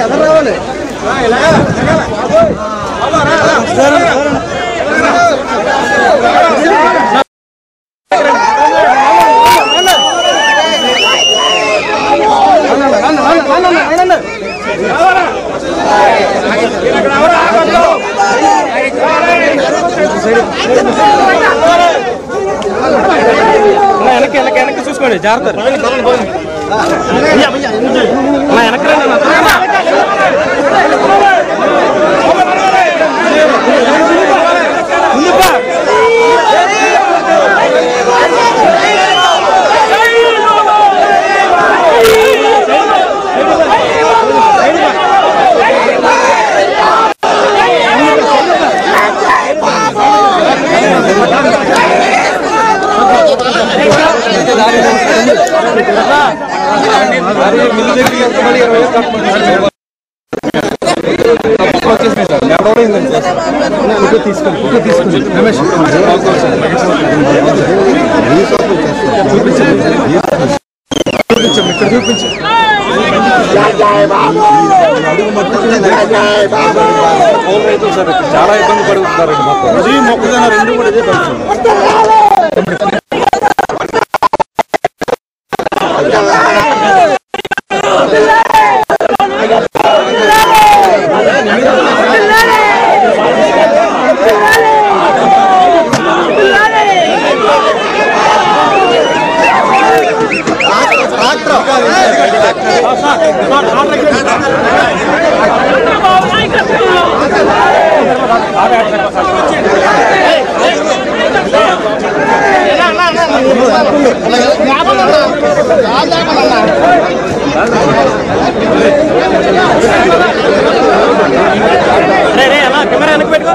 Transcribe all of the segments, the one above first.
వెనక్కి వెనక్కి వెనక్కి చూసుకోండి జాగ్రత్త వెనక్కి రండి అన్న, త్వరగా. ముందుకు పా. చాలా ఇబ్బంది పడుతున్నారండి మొత్తం మొక్కజొన్న రెండు కూడా ఇదే పరిస్థితి రే, రే, అలా కెమెరా వెనక్కి పెట్టుకో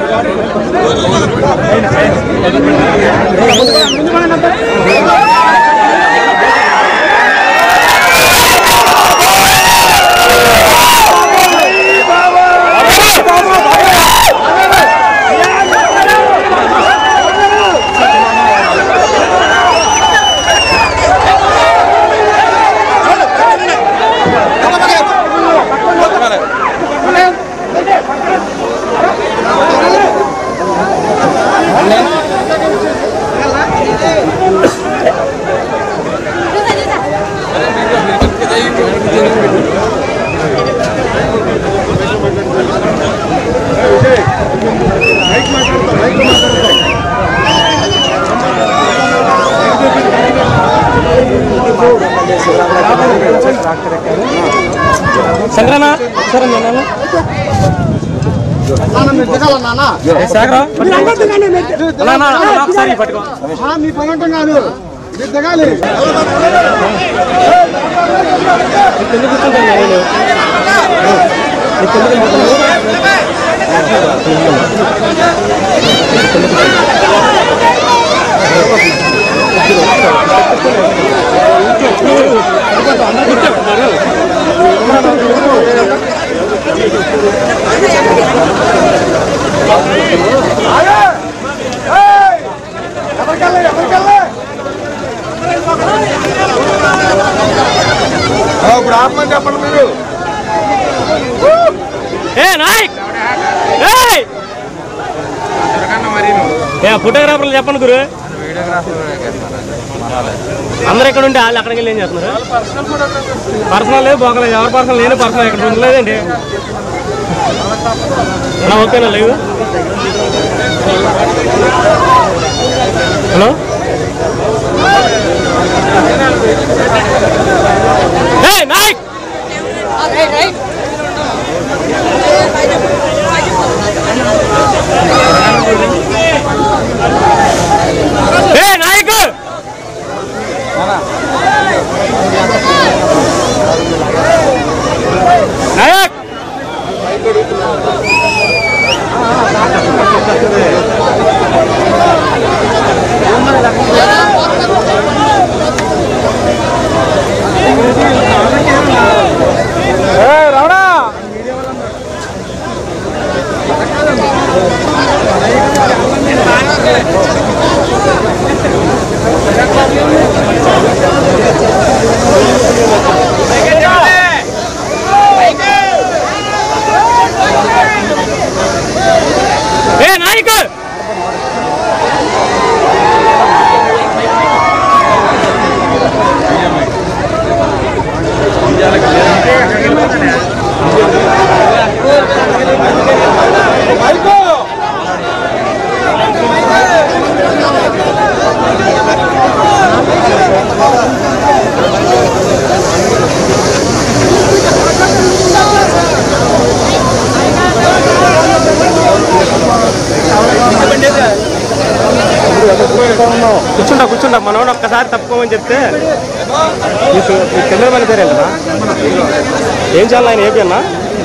సంక్రమణ సరే నేను సాగరా అన్నా, అన్నా, అన్నా, ఒకసారి పట్టుకో మీ పని ఉంటాం కాదు మీరు దిగాలి ఎందుకు కూర్చుంటాను నేను నీకు ఎందుకు వెళ్ళిపోతున్నావు? ఇప్పుడు ఆపమని చెప్పండి మీరు ఏ నాయక్ ఏయ్! ఏ ఫోటోగ్రాఫర్లు చెప్పండి గురు అందరు ఇక్కడ ఉంటే వాళ్ళు అక్కడికి వెళ్ళి ఏం చేస్తున్నారు పర్సనల్ లేదు పోకలేదు ఎవరి పర్సనల్ నేను పర్సనల్ ఇక్కడ ఉండలేదండి అలా ఓకేనా లేవు హలో ఏ నాయక్ ఏ నాయక్ నాయక్ ఆ అని చెప్తే మీ సు- మీ కెమెరామెన్ పేరు ఏంటన్నా ఏం చేయాలి ఆయన ఏపీ అన్నా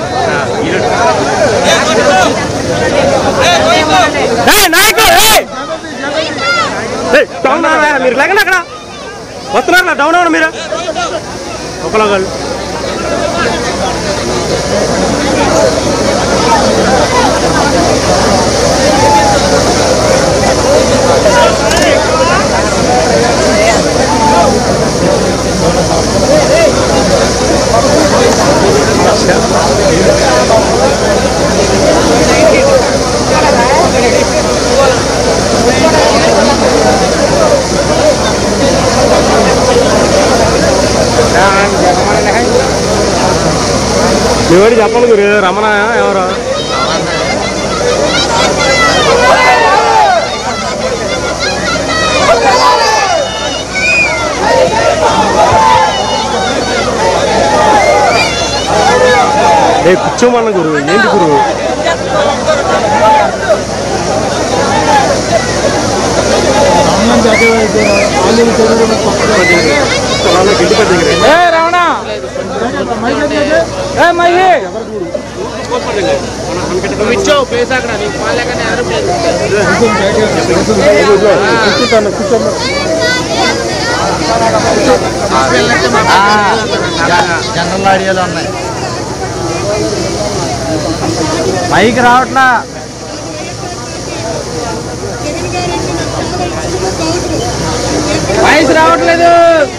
ఏయ్, నాయకు, ఏయ్! ఏయ్, డౌన్ అవ్వరా? మీరు లేకండి అక్కడ వస్తున్నారు డౌన్ అవ్వండి మీరు ఒకలా వాళ్ళు మీ వాడు చెప్పండి గురు రమణ ఎవరు ఏ కూర్చోమన్న గురు ఏంటి గురు ఇంటి పెద్ద దగ్గర జనరల్ ఆడియోలో ఉన్నాయి మైక్ రావట్లా వాయిస్ రావట్లేదు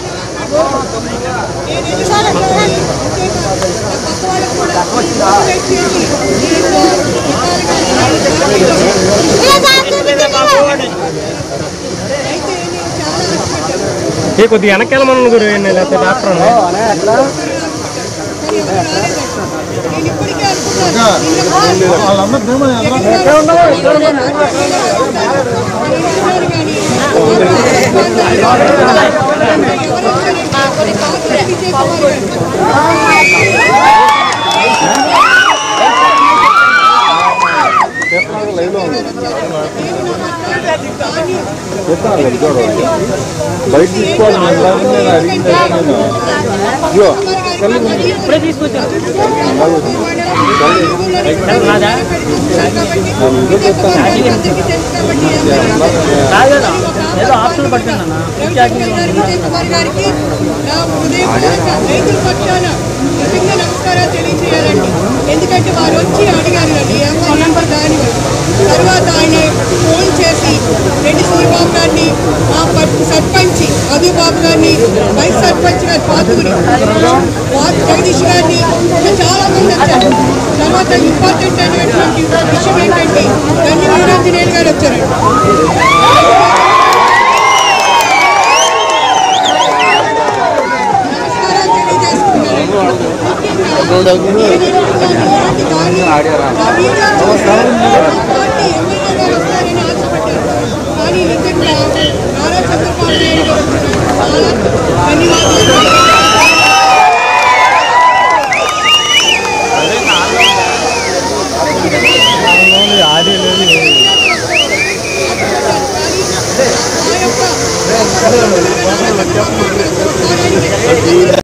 ఏ కొద్దిగా వెనకాలమన్న గురు నేను లేకపోతే డాక్టర్ అన్నా. వాళ్ళందరూ బయట తీసుకోవాలి నేను దాన్ని నేను అడిగింది నేను ఇదిగో ఇప్పుడే తీసుకొచ్చాను కాదు కదా ఏదో ఆప్షన్ పట్టింది అన్న కుమార్ గారికి నా హృదయపూర్వక రైతుల పక్షాన నిజంగా నమస్కారాలు తెలియజేయాలండి ఎందుకంటే వారు వచ్చి అడిగారు అండి నెంబర్ దాని తర్వాత ఆయన ఫోన్ చేసి రెడ్డి సూరిబాబు గారిని మా ప- సర్పంచ్ మధుబాబు గారిని వైస్ సర్పంచ్ గారి పాతూరి వా- జగదీష్ గారిని ఇంకా చాలా మంది వచ్చారు తర్వాత ఇంపార్టెంట్ అయినటువంటి విషయం ఏంటంటే గన్ని వీరాంజనేయులు గారు వచ్చారండి నమస్కారాలు తెలియజేసుకున్నాను. ముఖ్యంగా ఏదైతే కానీ ఆ వీడియో చూసి మా పార్టీ ఎమ్మెల్యే గారు వస్తారని ఆశపడ్డారు. కానీ నిజంగా నారా చంద్రబాబు నాయుడు గారు వచ్చినందుకు చాలా ధన్యవాదాలు